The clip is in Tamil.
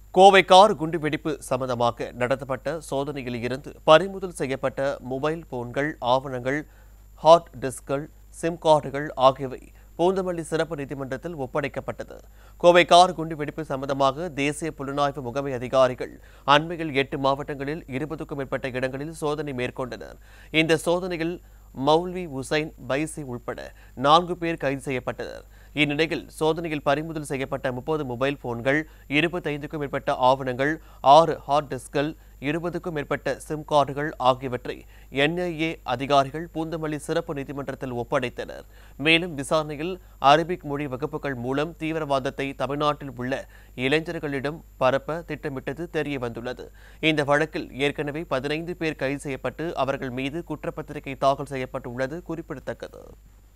கோவை கார் குண்டுவெடிப்பு சம்பந்தமாக நடத்தப்பட்ட சோதனையில் இருந்து பறிமுதல் செய்யப்பட்ட மொபைல் போன்கள் ஆவணங்கள் ஹார்ட் டிஸ்க்கள் சிம் கார்டுகள் ஆகியவை பூந்தமல்லி சிறப்பு நீதிமன்றத்தில் ஒப்படைக்கப்பட்டது கோவை கார் குண்டுவெடிப்பு சம்பந்தமாக தேசிய புலனாய்வு முகமை அதிகாரிகள் அண்மையில் எட்டு மாவட்டங்களில் இருபதுக்கும் மேற்பட்ட இடங்களில் சோதனை மேற்கொண்டனர் இந்த சோதனையில் மௌல்வி உசைன் பைசி உட்பட நான்கு பேர் கைது செய்யப்பட்டனர் இந்நிலையில் சோதனையில் பறிமுதல் செய்யப்பட்ட முப்பது மொபைல் போன்கள் இருபத்தைந்துக்கும் மேற்பட்ட ஆவணங்கள் ஆறு ஹார்ட் டிஸ்க்கள் இருபதுக்கும் மேற்பட்ட சிம் கார்டுகள் ஆகியவற்றை என்ஐஏ அதிகாரிகள் பூந்தமல்லி சிறப்பு நீதிமன்றத்தில் ஒப்படைத்தனர் மேலும் விசாரணையில் அரபிக் மொழி வகுப்புகள் மூலம் தீவிரவாதத்தை தமிழ்நாட்டில் உள்ள இளைஞர்களிடம் பரப்ப திட்டமிட்டது தெரிய வந்துள்ளது இந்த வழக்கில் ஏற்கனவே பதினைந்து பேர் கைது செய்யப்பட்டு அவர்கள் மீது குற்றப்பத்திரிகை தாக்கல் செய்யப்பட்டுள்ளது குறிப்பிடத்தக்கது